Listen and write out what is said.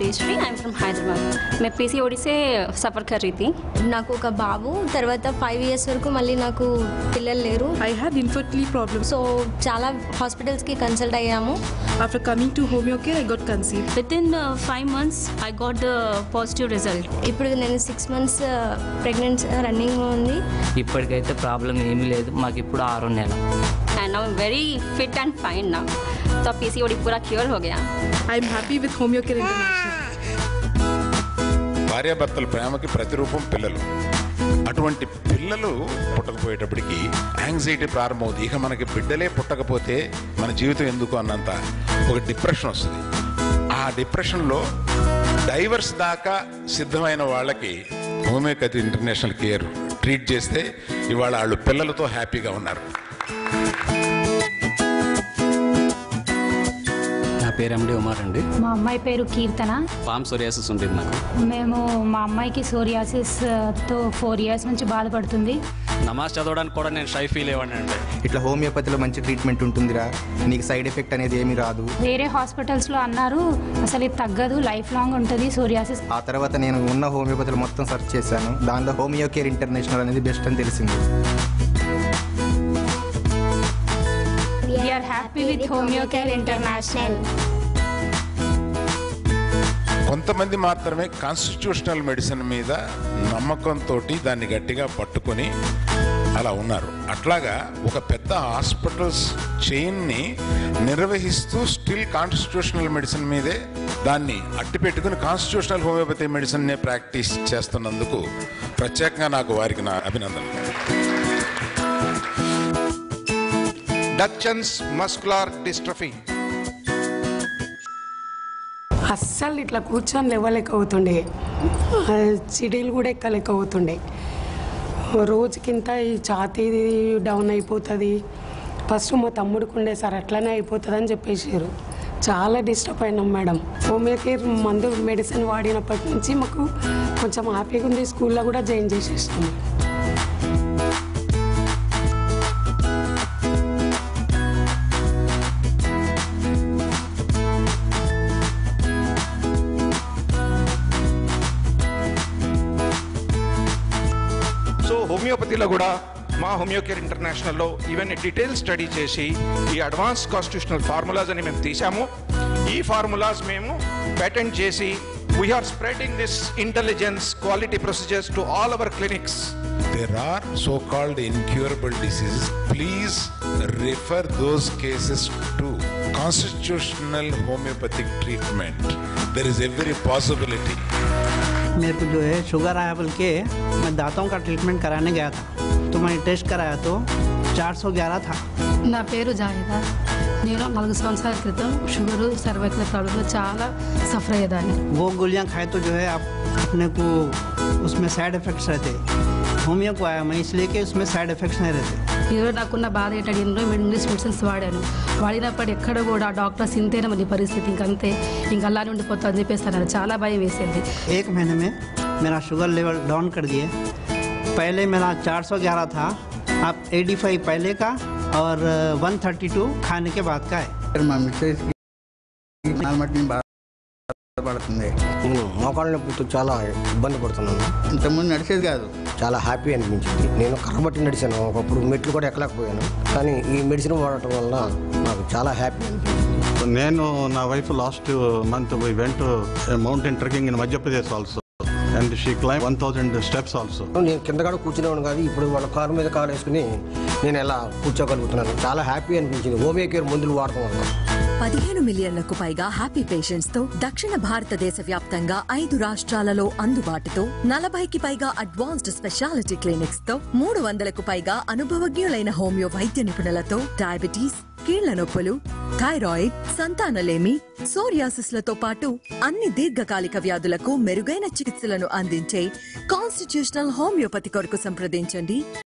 Yogeshwari I am from Hyderabad मैं PCOD से सफ़र कर रही थी నాకు ఒక బాబు తర్వాత ఫైవ్ ఇయర్స్ వరకు మళ్ళీ నాకు పిల్లలు లేరు I had infertility problems. So చాలా హాస్పిటల్స్కి కన్సల్ట్ అయ్యాము After coming to Homeo Care, I got conceived. With in five months I got the positive result ఇప్పుడు నేను సిక్స్ మంత్స్ ప్రెగ్నెంట్ రన్నింగ్ ఉంది ఇప్పటికైతే ప్రాబ్లం ఏమీ లేదు మాకు ఇప్పుడు ఆరో నెల and now very fit and fine now तो पीसीओडी पूरा क्योर हो गया I'm happy with Homeo Care International. భార్యాభర్తల ప్రేమకి ప్రతిరూపం పిల్లలు అటువంటి పిల్లలు పుట్టకపోయేటప్పటికి యాంగ్జైటీ ప్రారంభమవుతుంది ఇక మనకి బిడ్డలే పుట్టకపోతే మన జీవితం ఎందుకు అన్నంత ఒక డిప్రెషన్ వస్తుంది ఆ డిప్రెషన్లో డైవర్స్ దాకా సిద్ధమైన వాళ్ళకి హోమియోపతి ఇంటర్నేషనల్ కేర్ ట్రీట్ చేస్తే ఇవాళ వాళ్ళు పిల్లలతో హ్యాపీగా ఉన్నారు నా పేరు ఎండి ఉమార్ అండి మా అమ్మాయి పేరు కీర్తన పామ్ సోరియాసిస్ ఉంటుంది నాకు మేము మా అమ్మాయికి సోరియాసిస్ తో ఫోర్ ఇయర్స్ నుంచి బాధపడుతుంది నమాజ్ చదవడానికి కూడా నేను షై ఫీల్ అయ్యాను అండి ఇట్లా హోమియోపతిలో మంచి ట్రీట్మెంట్ ఉంటుందిరా నీకు సైడ్ ఎఫెక్ట్ అనేది ఏమీ రాదు వేరే హాస్పిటల్స్లో అన్నారు అసలు ఇది తగ్గదు లైఫ్ లాంగ్ ఉంటుంది సోరియాసిస్ ఆ తర్వాత నేను ఉన్న హోమియోపతిలో మొత్తం సెర్చ్ చేశాను దానిలో హోమియో కేర్ ఇంటర్నేషనల్ అనేది బెస్ట్ అని తెలిసింది we're happy with Homeo Care International కొంతమంది మాత్రమే కాన్స్టిట్యూషనల్ మెడిసిన్ మీద నమ్మకంతో దాన్ని గట్టిగా పట్టుకొని అలా ఉన్నారు అట్లాగా ఒక పెద్ద హాస్పిటల్స్ చైన్ని నిర్వహిస్తూ స్టిల్ కాన్స్టిట్యూషనల్ మెడిసిన్ మీదే దాన్ని అట్టి పెట్టుకుని కాన్స్టిట్యూషనల్ హోమియోపతి మెడిసిన్నే ప్రాక్టీస్ చేస్తున్నందుకు ప్రత్యేకంగా నాకు వారికి నా అభినందనలు డచ్చన్స్ మస్కులార్ డిస్ట్రఫీ అస్సలు ఇట్లా కూర్చొని లేవలేక అవుతుండే ఆ, సిడీలు కూడా ఎక్కలేక అవుతుండే రోజుకింత ఈ ఛాతీ డౌన్ అయిపోతుంది ఫస్ట్ మా తమ్ముడికి ఉండే సార్ అట్లనే అయిపోతుంది అని చెప్పేసారు చాలా డిస్టర్బ్ అయినాం మేడం హోమియో కేర్ మందు మెడిసిన్ వాడినప్పటి నుంచి మాకు కొంచెం హ్యాపీగా ఉంది స్కూల్లో కూడా జాయిన్ చేసేసాము సో హోమియోపతిలో కూడా మా హోమియో కేర్ ఇంటర్నేషనల్లో ఈవెన్ డీటెయిల్ స్టడీ చేసి ఈ అడ్వాన్స్ కాన్స్టిట్యూషనల్ ఫార్ములాస్ అని మేము తీసాము ఈ ఫార్ములాస్ మేము పేటెంట్ చేసి we're spreading this intelligence quality procedures to all our clinics there are so-called incurable diseases, please refer those cases to constitutional homeopathic treatment. There is every possibility. मेरे को जो है शुगर आया बोल के मैं दांतों का ट्रीटमेंट कराने गया था तो मैंने टेस्ट कराया तो 411 था నా పేరు జాహిదా నేను నాలుగు సంవత్సరాల క్రితం షుగరు సర్వైకల్ ప్రాబ్లంలో చాలా సఫర్ అయ్యేదాన్ని वो गोलियां खाए तो जो है आप अपने को उसमें साइड इफेक्ट्स रहते होमियो को आया मैं इसलिए कि उसमें साइड इफेक्ट्स नहीं रहते ఈరోజు నాకున్న బాధ ఏంటంటే ఎన్నో ఇంగ్లీష్ మెడిసిన్స్ వాడాను వాడినప్పుడు ఎక్కడ కూడా డాక్టర్స్ ఇంతేనా మన పరిస్థితి ఇంకంతే ఇంక అలానే ఉండిపోతా అని చెప్పేసి అన్నారు చాలా భయం వేసింది एक महीने में मेरा शुगर लेवल डाउन कर दिए पहले मेरा 411 था अब 85 पहले का और 132 खाने के बाद का है మా మిస్సెస్ బాధపడుతుంది నేను మోకాళ్ళ నొప్పితో చాలా ఇబ్బంది పడుతున్నాను ఇంతకుముందు నడిచేది కాదు చాలా హ్యాపీ అనిపించింది నేను కర్రబట్టి నడిచాను ఒకప్పుడు మెట్లు కూడా ఎక్కలేకపోయాను కానీ ఈ మెడిసిన్ వాడటం వల్ల నాకు చాలా హ్యాపీ అనిపించింది నేను నా wife last month why vent mountain trekking in Madhya Pradesh also and she claim one thousand steps also నేను కింద కూడా కూర్చునేవాడు కాదు ఇప్పుడు వాళ్ళ కారు మీద కారు వేసుకుని నేను ఎలా కూర్చోగలుగుతున్నాను చాలా హ్యాపీ అనిపించింది హోమియో కేర్ మందులు వాడటం వల్ల పదిహేను మిలియన్లకు పైగా హ్యాపీ పేషెంట్స్ తో దక్షిణ భారతదేశ వ్యాప్తంగా ఐదు రాష్ట్రాలలో అందుబాటుతో నలభైకి పైగా అడ్వాన్స్డ్ స్పెషాలిటీ క్లినిక్స్ తో మూడు వందలకు పైగా అనుభవజ్ఞులైన హోమియో వైద్య నిపుణులతో డయాబెటీస్ కీళ్ల నొప్పులు థైరాయిడ్ సంతానలేమి సోరియాసిస్ లతో పాటు అన్ని దీర్ఘకాలిక వ్యాధులకు మెరుగైన చికిత్సలను అందించే కాన్స్టిట్యూషనల్ హోమియోపతి కొరకు సంప్రదించండి